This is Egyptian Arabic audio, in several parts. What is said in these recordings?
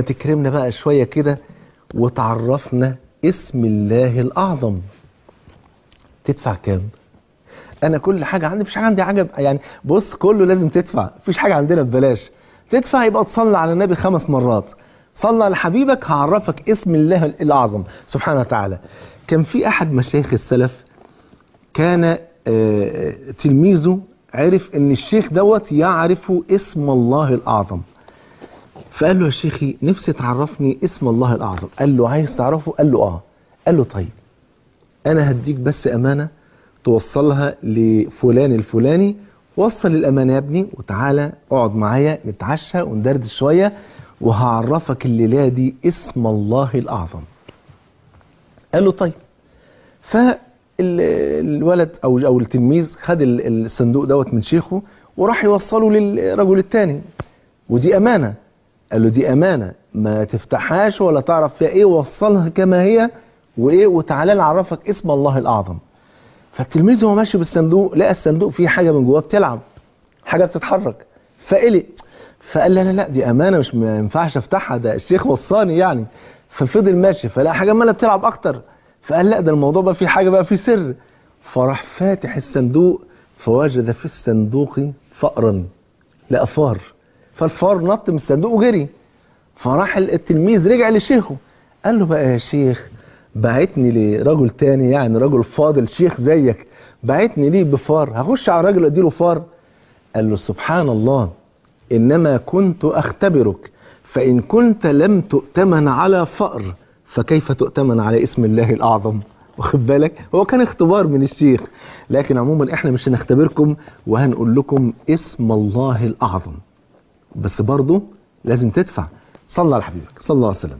تكرمنا بقى شوية كده وتعرفنا اسم الله الأعظم تدفع كام أنا كل حاجة عندي مفيش حاجة عندي عجب يعني بص كله لازم تدفع مفيش حاجة عندنا ببلاش تدفع يبقى تصلي على النبي خمس مرات صلى على حبيبك هعرفك اسم الله الأعظم سبحانه وتعالى كان في أحد مشايخ السلف كان آه، تلميذه عرف ان الشيخ دوت يعرف اسم الله الأعظم فقال له يا شيخي نفسي تعرفني اسم الله الأعظم قال له عايز تعرفه قال له آه قال له طيب أنا هديك بس أمانة توصلها لفلان الفلاني وصل الأمانة يا ابني وتعالى اقعد معايا نتعشى وندردش شوية وهعرفك الليلة دي اسم الله الأعظم قال له طيب فالولد أو أو التلميذ خد ال- الصندوق دوت من شيخه وراح يوصله للرجل التاني ودي أمانة قال له دي أمانة ما تفتحهاش ولا تعرف فيها إيه وصلها كما هي وإيه وتعالى نعرفك اسم الله الأعظم فالتلميذ وهو ماشي بالصندوق لقى الصندوق فيه حاجة من جواه بتلعب حاجة بتتحرك فقلق فقال لا لا لا دي أمانة مش ما ينفعش أفتحها ده الشيخ وصاني يعني ففضل ماشي فلقى حاجة عمالة بتلعب أكتر فقال لا ده الموضوع بقى فيه حاجة بقى فيه سر فراح فاتح الصندوق فوجد في الصندوق فأرا لقى فار فالفار نط من الصندوق وجري فراح التلميذ رجع لشيخه قال له بقى يا شيخ بعتني لرجل تاني يعني رجل فاضل شيخ زيك بعتني ليه بفار هخش على الراجل اديله فار قال له سبحان الله انما كنت اختبرك فان كنت لم تؤتمن على فأر فكيف تؤتمن على اسم الله الاعظم واخد بالك هو كان اختبار من الشيخ لكن عموما احنا مش هنختبركم وهنقول لكم اسم الله الاعظم بس برضه لازم تدفع صلى على حبيبك صلى الله عليه وسلم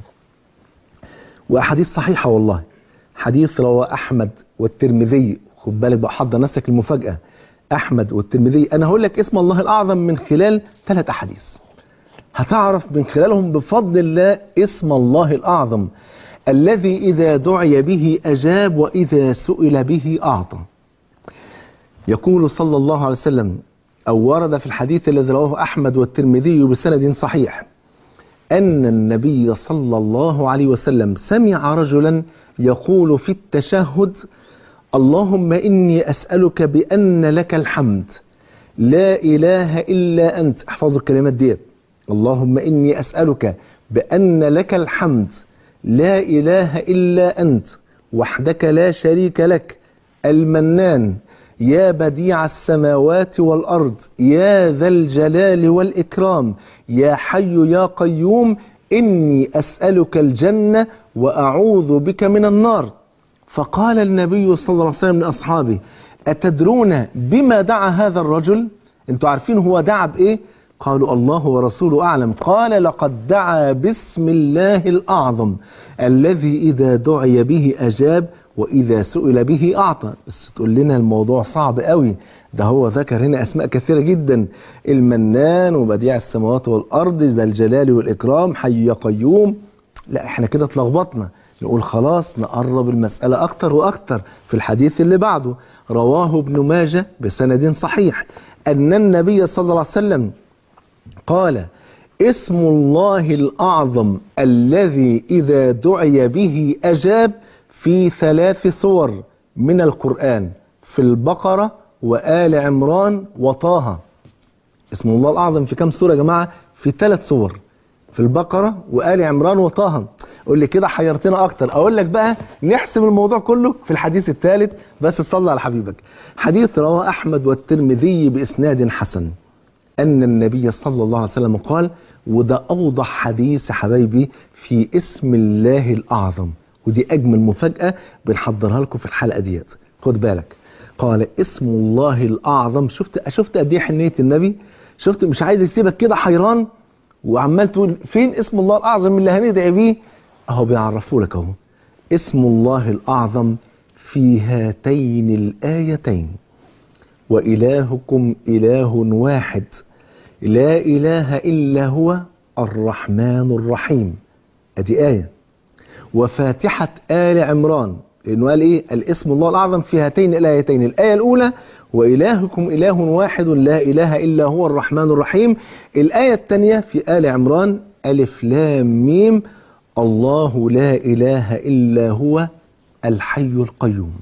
واحاديث صحيحه والله حديث روى احمد والترمذي خد بالك بقى حضر نفسك المفاجاه احمد والترمذي انا هقول لك اسم الله الاعظم من خلال ثلاث احاديث هتعرف من خلالهم بفضل الله اسم الله الاعظم الذي اذا دعي به اجاب واذا سئل به اعطى يقول صلى الله عليه وسلم او ورد في الحديث الذي رواه احمد والترمذي بسند صحيح أن النبي صلى الله عليه وسلم سمع رجلا يقول في التشهد اللهم إني أسألك بأن لك الحمد لا إله إلا أنت احفظوا الكلمات ديت اللهم إني أسألك بأن لك الحمد لا إله إلا أنت وحدك لا شريك لك المنان يا بديع السماوات والأرض يا ذا الجلال والإكرام يا حي يا قيوم إني أسألك الجنة وأعوذ بك من النار فقال النبي صلى الله عليه وسلم لأصحابه أتدرون بما دعا هذا الرجل انتوا عارفين هو دعا بإيه قالوا الله ورسوله أعلم قال لقد دعا باسم الله الأعظم الذي إذا دعي به أجاب وإذا سئل به أعطى بس تقول لنا الموضوع صعب قوي ده هو ذكر هنا أسماء كثيرة جدا المنان وبديع السماوات والأرض ذا الجلال والإكرام حي يا قيوم لا احنا كده اتلخبطنا نقول خلاص نقرب المسألة أكتر وأكتر في الحديث اللي بعده رواه ابن ماجه بسند صحيح أن النبي صلى الله عليه وسلم قال اسم الله الأعظم الذي إذا دعي به أجاب في ثلاث صور من القرآن في البقرة وآل عمران وطه اسم الله الأعظم في كم سورة يا جماعة في ثلاث صور في البقرة وآل عمران وطه قول لي كده حيرتنا أكتر أقول لك بقى نحسم الموضوع كله في الحديث الثالث بس صلى على حبيبك حديث رواه أحمد والترمذي بإسناد حسن أن النبي صلى الله عليه وسلم قال وده أوضح حديث يا حبايبي في اسم الله الأعظم ودي أجمل مفاجأة بنحضرها لكم في الحلقة ديت خد بالك قال اسم الله الأعظم شفت شفت قد إيه حنية النبي شفت مش عايز يسيبك كده حيران وعمال تقول فين اسم الله الأعظم اللي هندعي بيه أهو بيعرفوا لك أهو اسم الله الأعظم في هاتين الآيتين وإلهكم إله واحد لا إله إلا هو الرحمن الرحيم أدي آية وفاتحة آل عمران لأنه قال إيه الاسم الله الأعظم في هاتين الآيتين الآية الأولى وإلهكم إله واحد لا إله إلا هو الرحمن الرحيم الآية الثانية في آل عمران ألف لام ميم الله لا إله إلا هو الحي القيوم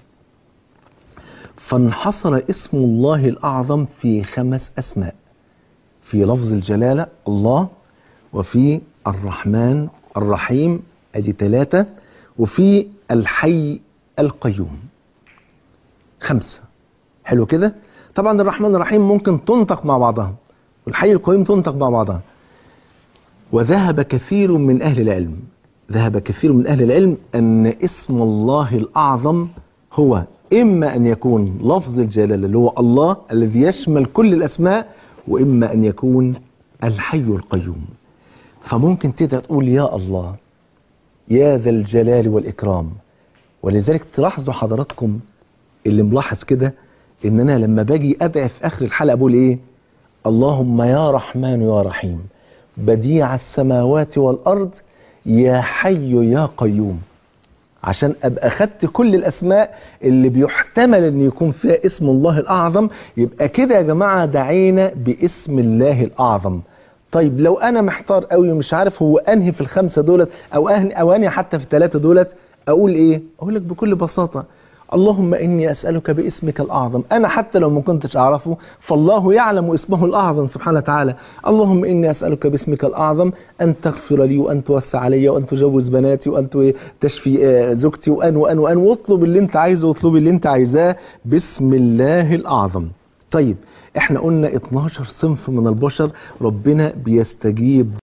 فانحصر اسم الله الأعظم في خمس أسماء في لفظ الجلالة الله وفي الرحمن الرحيم ادي ثلاثة وفي الحي القيوم خمسة حلو كده طبعا الرحمن الرحيم ممكن تنطق مع بعضها والحي القيوم تنطق مع بعضها وذهب كثير من أهل العلم ذهب كثير من أهل العلم أن اسم الله الأعظم هو إما أن يكون لفظ الجلالة اللي هو الله الذي يشمل كل الأسماء وإما أن يكون الحي القيوم فممكن تقدر تقول يا الله يا ذا الجلال والإكرام ولذلك تلاحظوا حضراتكم اللي ملاحظ كده ان انا لما باجي ادعي في اخر الحلقه بقول ايه اللهم يا رحمن يا رحيم بديع السماوات والارض يا حي يا قيوم عشان ابقى خدت كل الاسماء اللي بيحتمل ان يكون فيها اسم الله الاعظم يبقى كده يا جماعه دعينا باسم الله الاعظم طيب لو انا محتار قوي ومش عارف هو انهي في الخمسه دولت او أهني او انهي حتى في الثلاثه دولت اقول ايه اقول لك بكل بساطه اللهم إني أسألك باسمك الأعظم أنا حتى لو ما كنتش أعرفه فالله يعلم اسمه الأعظم سبحانه وتعالى اللهم إني أسألك باسمك الأعظم أن تغفر لي وأن توسع علي وأن تجوز بناتي وأن تشفي زوجتي وأن وأن وأن واطلب اللي أنت عايزه واطلب اللي أنت عايزاه باسم الله الأعظم طيب احنا قلنا 12 صنف من البشر ربنا بيستجيب